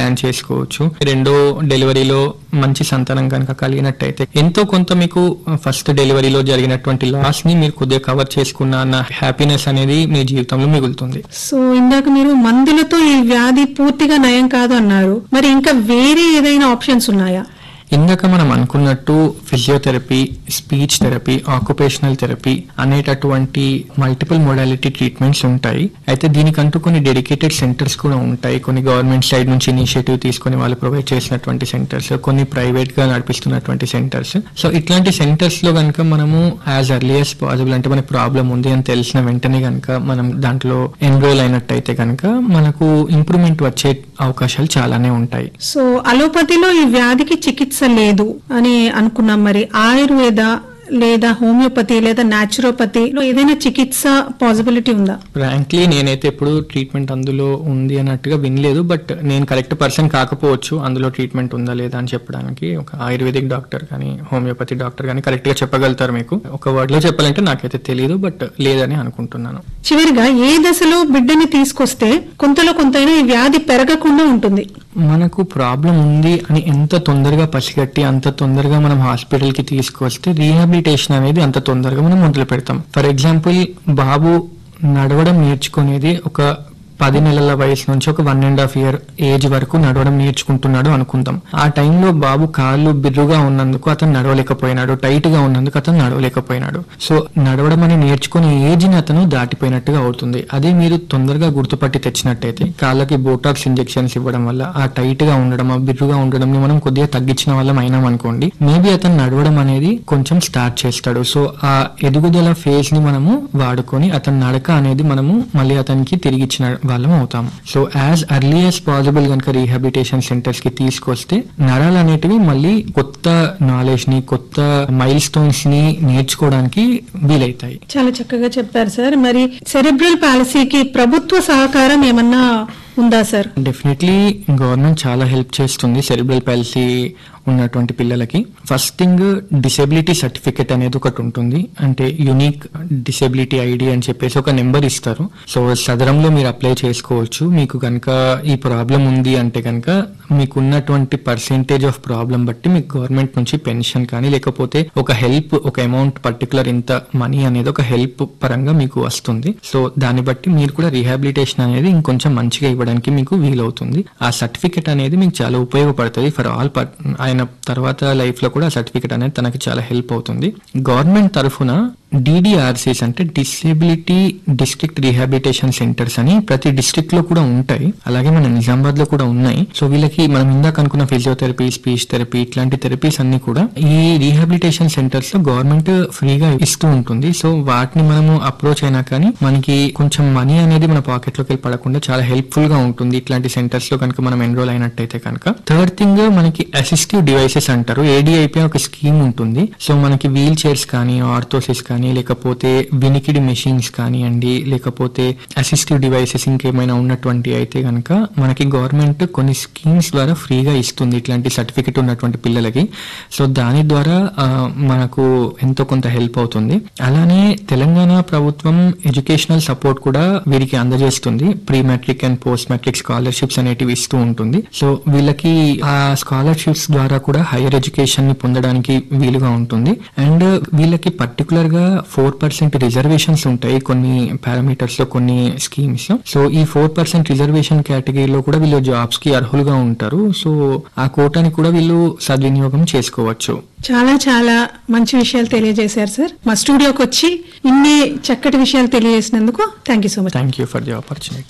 plan చేసుకోవచ్చు రెండో డెలివరీలో మంచి సంతానం కనుక కలిగినట్టయితే ఎంతో కొంత మీకు ఫస్ట్ డెలివరీలో జరిగినటువంటి లాస్ ని మీరు కొద్దిగా కవర్ చేసుకున్న అన్న హ్యాపీనెస్ అనేది మీ జీవితంలో మిగులుతుంది సో ఇందాక మీరు మందులతో ఈ వ్యాధి పూర్తిగా నయం కాదు అన్నారు మరి ఇంకా వేరే ఏదైనా ఆప్షన్స్ ఉన్నాయా ఇందాక మనం అనుకున్నట్టు physiotherapy speech therapy occupational therapy అనేటటువంటి మల్టిపుల్ మోడాలిటీ ట్రీట్మెంట్స్ ఉంటాయి అయితే దీనికంటూ కొన్ని డెడికేటెడ్ సెంటర్స్ కూడా ఉంటాయి కొన్ని గవర్నమెంట్ సైడ్ నుంచి ఇనిషియేటివ్ తీసుకొని వాళ్ళు ప్రొవైడ్ చేసినటువంటి సెంటర్స్ కొన్ని ప్రైవేట్ గా నడిపిస్తున్నటువంటి సెంటర్స్ సో ఇట్లాంటి సెంటర్స్ లో కనుక మనము యాజ్ అర్లీ యాజ్ పాసిబుల్ అంటే మనకి ప్రాబ్లం ఉంది అని తెలిసిన వెంటనే కనుక మనం దాంట్లో ఎన్రోల్ అయినట్టయితే కనుక మనకు ఇంప్రూవ్మెంట్ వచ్చే అవకాశాలు చాలానే ఉంటాయి సో అలోపతిలో ఈ వ్యాధికి చికిత్స లేదు అని అనుకున్నాం మరి ఆయుర్వేద లేదా హోమియోపతి లేదా నాచురోపతిలో ఏదైనా చికిత్స పాసిబిలిటీ ఉందా ఫ్రాంక్లీ నేనైతే ఎప్పుడు ట్రీట్మెంట్ అందులో ఉంది అన్నట్టుగా వినలేదు బట్ నేను కరెక్ట్ పర్సన్ కాకపోవచ్చు అందులో ట్రీట్మెంట్ ఉందా లేదా అని చెప్పడానికి ఒక ఆయుర్వేదిక్ డాక్టర్ కానీ హోమియోపతి డాక్టర్ కానీ కరెక్ట్ గా చెప్పగలుగుతారు మీకు ఒక వర్డ్ లో చెప్పాలంటే నాకైతే తెలియదు బట్ లేదని అనుకుంటున్నాను చివరిగా ఏ దశలో బిడ్డని తీసుకొస్తే కొంతలో కొంతైనా ఈ వ్యాధి పెరగకుండా ఉంటుంది మనకు ప్రాబ్లం ఉంది అని ఎంత తొందరగా పసిగట్టి అంత తొందరగా మనం హాస్పిటల్ కి తీసుకొస్తే రీహాబిలిటేషన్ అనేది అంత తొందరగా మనం మొదలు పెడతాం ఫర్ ఎగ్జాంపుల్ బాబు నడవడం నేర్చుకునేది ఒక పది నెలల వయసు నుంచి ఒక one and half year age వరకు నడవడం నేర్చుకుంటున్నాడు అనుకుందాం ఆ టైంలో బాబు కాళ్ళు బిర్రుగా ఉన్నందుకు అతను నడవలేకపోయినాడు టైట్ గా ఉన్నందుకు అతను నడవలేకపోయినాడు సో నడవడం అని నేర్చుకునే ఏజ్ ని అతను దాటిపోయినట్టుగా అవుతుంది అదే మీరు తొందరగా గుర్తుపట్టి తెచ్చినట్టయితే కాళ్ళకి బోటాక్స్ ఇంజెక్షన్స్ ఇవ్వడం వల్ల ఆ టైట్ గా ఉండడం ఆ బిర్రుగా ఉండడం ని మనం కొద్దిగా తగ్గించిన వాళ్ళం అయినాం అనుకోండి మేబీ అతను నడవడం అనేది కొంచెం స్టార్ట్ చేస్తాడు సో ఆ ఎదుగుదల ఫేజ్ ని మనము వాడుకొని అతని నడక అనేది మనము మళ్ళీ అతనికి తిరిగి ఇచ్చిన వాళ్ళం అవుతాము so as early as possible కనుక రీహాబిలిటేషన్ సెంటర్స్ కి తీసుకొస్తే నరాలు అనేటివి మళ్ళీ కొత్త నాలెడ్జ్ ని కొత్త మైల్ స్టోన్స్ ని నేర్చుకోవడానికి వీలైతాయి చాలా చక్కగా చెప్పారు సార్ మరి సెరెబ్రల్ పాలసీకి ప్రభుత్వ సహకారం ఏమన్నా ఉందా సార్ డెఫినెట్లీ గవర్నమెంట్ చాలా హెల్ప్ చేస్తుంది సెరిబ్రల్ పాలసీ ఉన్నటువంటి పిల్లలకి ఫస్ట్ థింగ్ డిసెబిలిటీ సర్టిఫికెట్ అనేది ఒకటి ఉంటుంది అంటే యునిక్ డిసెబిలిటీ ఐడి అని చెప్పేసి ఒక నెంబర్ ఇస్తారు సో సదరంలో మీరు అప్లై చేసుకోవచ్చు మీకు కనుక ఈ ప్రాబ్లం ఉంది అంటే కనుక మీకు ఉన్నటువంటి పర్సెంటేజ్ ఆఫ్ ప్రాబ్లం బట్టి మీకు గవర్నమెంట్ నుంచి పెన్షన్ కానీ లేకపోతే ఒక హెల్ప్ ఒక అమౌంట్ పర్టికులర్ ఇంత మనీ అనేది ఒక హెల్ప్ పరంగా మీకు వస్తుంది సో దాన్ని బట్టి మీరు కూడా రీహాబిలిటేషన్ అనేది ఇంకొంచెం మంచిగా ఇవ్వడానికి మీకు వీలవుతుంది ఆ సర్టిఫికెట్ అనేది మీకు చాలా ఉపయోగపడుతుంది ఫర్ ఆల్ ఆయన తర్వాత లైఫ్ లో కూడా ఆ సర్టిఫికెట్ అనేది తనకి చాలా హెల్ప్ అవుతుంది గవర్నమెంట్ తరఫున డిడిఆర్సీస్ అంటే డిసేబిలిటీ డిస్ట్రిక్ట్ రీహాబిలిటేషన్ సెంటర్స్ అని ప్రతి డిస్ట్రిక్ట్ లో కూడా ఉంటాయి అలాగే మన నిజామాబాద్ లో కూడా ఉన్నాయి సో వీళ్ళకి మనం ఇందాక అనుకున్న ఫిజియోథెరపీ స్పీచ్ థెరపీ ఇట్లాంటి థెరపీస్ అన్ని కూడా ఈ రీహాబిలిటేషన్ సెంటర్స్ లో గవర్నమెంట్ ఫ్రీగా ఇస్తూ ఉంటుంది సో వాటిని మనము అప్రోచ్ అయినా కానీ మనకి కొంచెం మనీ అనేది మన పాకెట్ లోకి వెళ్ళి పడకుండా చాలా హెల్ప్ఫుల్ గా ఉంటుంది ఇట్లాంటి సెంటర్స్ లో కనుక మనం ఎన్రోల్ అయినట్టయితే కనుక థర్డ్ థింగ్ మనకి అసిస్టివ్ డివైసెస్ అంటారు ఏడిఐపి ఒక స్కీమ్ ఉంటుంది సో మనకి వీల్ చైర్స్ కానీ ఆర్థోసిస్ కానీ లేకపోతే వినికిడి మెషిన్స్ కానివ్వండి లేకపోతే అసిస్టివ్ డివైసెస్ ఇంకేమైనా ఉన్నటువంటి అయితే కనుక మనకి గవర్నమెంట్ కొన్ని స్కీమ్స్ ద్వారా ఫ్రీగా ఇస్తుంది ఇట్లాంటి సర్టిఫికెట్ ఉన్నటువంటి పిల్లలకి సో దాని ద్వారా ఆ, మనకు ఎంతో కొంత హెల్ప్ అవుతుంది అలానే తెలంగాణ ప్రభుత్వం ఎడ్యుకేషనల్ సపోర్ట్ కూడా వీరికి అందజేస్తుంది pre matric and post matric scholarships అనేటివి ఇస్తూ ఉంటుంది సో వీళ్ళకి ఆ స్కాలర్షిప్స్ ద్వారా కూడా హైయర్ ఎడ్యుకేషన్ ని పొందడానికి వీలుగా ఉంటుంది అండ్ వీళ్ళకి పర్టికులర్ గా ఫోర్ పర్సెంట్ రిజర్వేషన్స్ ఉంటాయి కొన్ని పారామీటర్స్ లో కొన్ని స్కీమ్స్ సో ఈ ఫోర్ పర్సెంట్ రిజర్వేషన్ కేటగిరీలో కూడా వీళ్ళు జాబ్స్ కి అర్హులుగా ఉంటారు సో ఆ కోటాని కూడా వీళ్ళు సద్వినియోగం చేసుకోవచ్చు చాలా చాలా మంచి విషయాలు తెలియజేశారు సార్ మా స్టూడియోకి వచ్చి ఇన్ని చక్కటి విషయాలు తెలియజేసినందుకు thank you so much thank you for the opportunity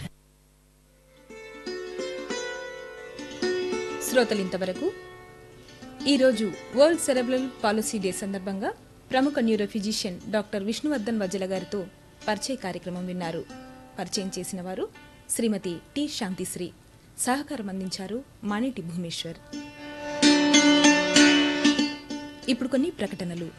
శ్రోతలు ఇంతవరకు ఈరోజు వరల్డ్ సెరెబ్రల్ పాలసీ డే సందర్భంగా ప్రముఖ neuro physician doctor Vishnuvardhan Vajjala గారితో పరిచయ కార్యక్రమం విన్నారు పరిచయం చేసిన వారు శ్రీమతి టి శాంతిశ్రీ సహకారం అందించారు మానేటి భూమేశ్వర్ ఇప్పుడు కొన్ని ప్రకటనలు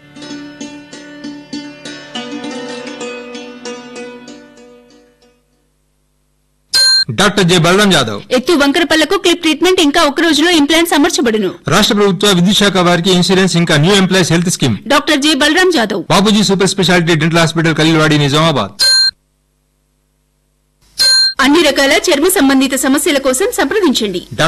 డాక్టర్ జె బలరాం యాదవ్ ఎత్తు వంకరపల్లకు క్లిప్ ట్రీట్మెంట్ ఇంకా ఒక రోజులో ఇంప్లాంట్స్ అమర్చబడును రాష్ట్ర ప్రభుత్వ విద్యుత్ శాఖ వారికి ఇన్సూరెన్స్ ఇంకా new employees health scheme doctor J Balaram Jadhav Babuji super speciality dental hospital Kalilwadi Nizamabad అన్ని రకాల చర్మ సంబంధిత సమస్యల కోసం సంప్రదించండి